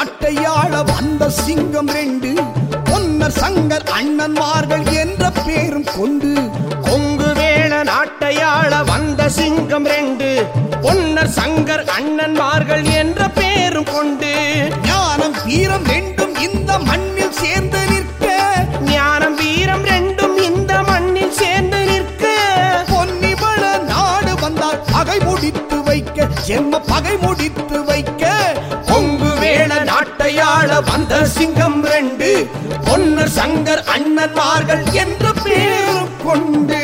நாட்டையாள வந்த சிங்கம் ரெண்டு பொன்னர் சங்கர் அண்ணன்மார்கள் என்ற பேரும் கொண்டு கொங்கு வேள நாட்டையாள வந்த சிங்கம் ரெண்டு பொன்னர் சங்கர் அண்ணன்மார்கள் என்ற பேரும் கொண்டு ஞானம் வீரம் ரெண்டும் இந்த மண்ணில் சேர்ந்து நிற்க ஞானம் வீரம் ரெண்டும் இந்த மண்ணில் சேர்ந்து நிற்க பொன்னிவள நாடு வந்தால் பகை முடித்து வைக்க ஜென்ம பகை முடித்து வைக்க கொங்கு வேள நாட்டையாள வந்த சிங்கம் ரெண்டு பொன்னர் சங்கர் அண்ணன்மார்கள் என்ற பேரும் கொண்டு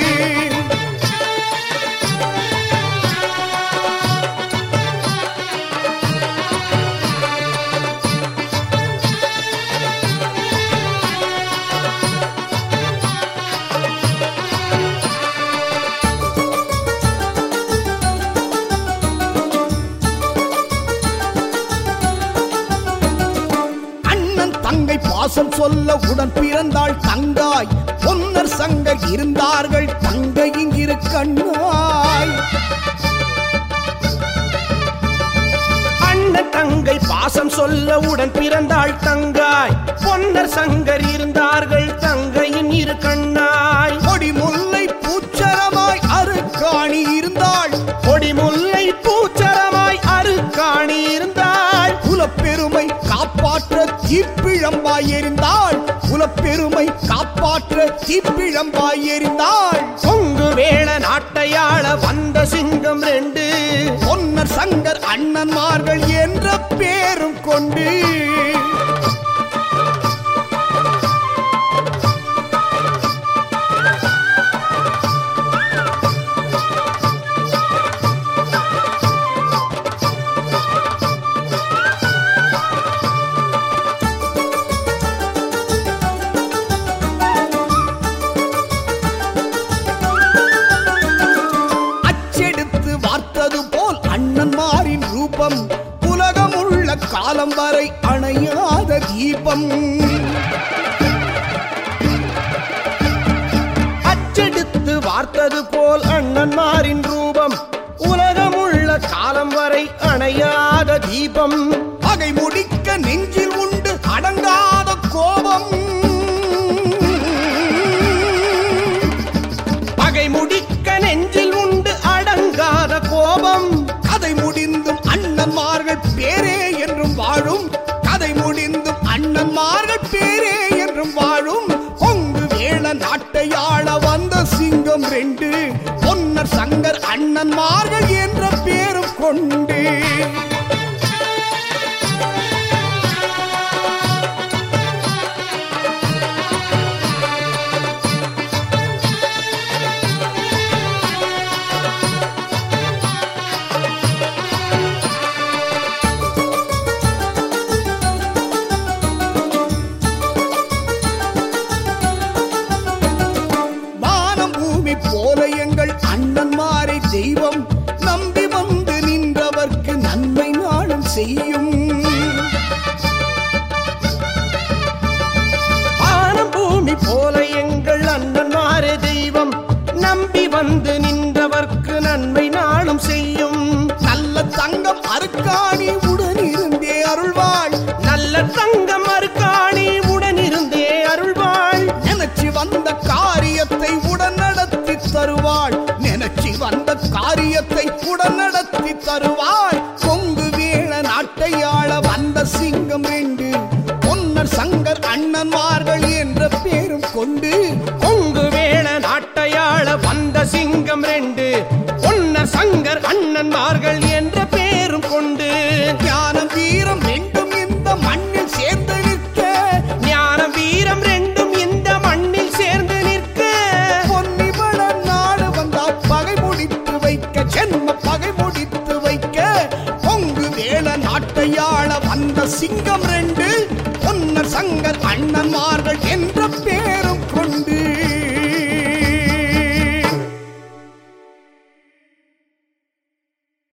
அண்ணன் தங்கை பாசம் சொல்ல உடன் பிறந்தாள் தங்காய் பொன்னர் சங்கர் இருந்தார்கள் தங்கை இங்கிரு கண்ணாய் அண்ணன் தங்கை பாசம் சொல்ல உடன் பிறந்தாள் தங்காய் பொன்னர் சங்கர் இருந்தார்கள் தங்கையின் இரு கண்ணாய் கொடி முல்லை பூச்சரமாய் அருக்காணி இருந்தாள் கொடி முல்லை பூச்சரமாய் அருக்காணி இருந்தாள் குலப்பெருமை காப்பாற்ற தீப்பிழம்பாய் எறிந்தாள் குலப்பெருமை காப்பாற்ற தீப்பிழம்பாய் எறிந்தாள் கொங்கு வேள நாட்டையாள வந்த சிங்கம் ரெண்டு பொன்னர் சங்கர் அண்ணன்மார்கள் என்ற பேரும் கொண்டு அச்செடுத்து வார்த்தது போல் அண்ணன்மாரின் ரூபம் உலகமுள்ள காலம் வரை அணையாத தீபம் அச்செடுத்து வார்த்தது போல் அண்ணன்மாரின் ரூபம் உலகமுள்ள காலம் வரை அணையாத தீபம் பகை முடிக்க நெஞ்சில் உண்டு அடங்காத கோபம் பகை முடிக்க நெஞ்சில் உண்டு அடங்காத கோபம் கதை முடிந்தும் அண்ணன்மார்கள் பேரே என்றும் வாழும் கதை முடிந்தும் அண்ணன்மார்கள் பேரே என்றும் வாழும் கொங்கு வேள நாட்டையாள வந்த சிங்கம் ரெண்டு பொன்னர் சங்கர் அண்ணன்மார்கள் என்ற பேரும் கொண்டு வானம் பூமி போல எங்கள் அண்ணன்மாரை தெய்வம் நம்பி வந்து நின்றவர்க்கு நன்மை நாளும் செய்யும் வானம் பூமி போல எங்கள் அண்ணன்மாரே தெய்வம் நம்பி வந்து நின்றவர்க்கு நன்மை நாளும் செய்யும் நல்ல தங்கம் அருக்காணி உடன் இருந்தே அருள்வாள் நல்ல தங்கம் அருக்காணி உடனிருந்தே அருள்வாள் நினைச்சு வந்த காரியத்தை உடன் நடத்தி தருவாள் நினைச்சு வந்த காரியத்தை உடன் நடத்தி தருவாள் கொங்கு வேள நாட்டையாள வந்த சிங்கம் ரெண்டு பொன்னர் சங்கர் அண்ணன்மார்கள் என்ற பேரும் கொண்டு கொங்கு வேள நாட்டையாள வந்த சிங்கம் ரெண்டு பொன்னர் சங்கர் அண்ணன்மார்கள் என்ற பேரும் கொண்டு ஞானம் வீரம் ரெண்டும் இந்த மண்ணில் சேர்ந்து நிற்க ஞானம் வீரம் ரெண்டும் இந்த மண்ணில் சேர்ந்து நிற்க பொன்னிவள நாடு வந்தால் பகை முடித்து வைக்க ஜென்ம பகை முடித்து வைக்க பொங்கு வேள நாட்டையாள வந்த சிங்கம் ரெண்டு பொன்னர் சங்கர் அண்ணன்மார்கள் என்ற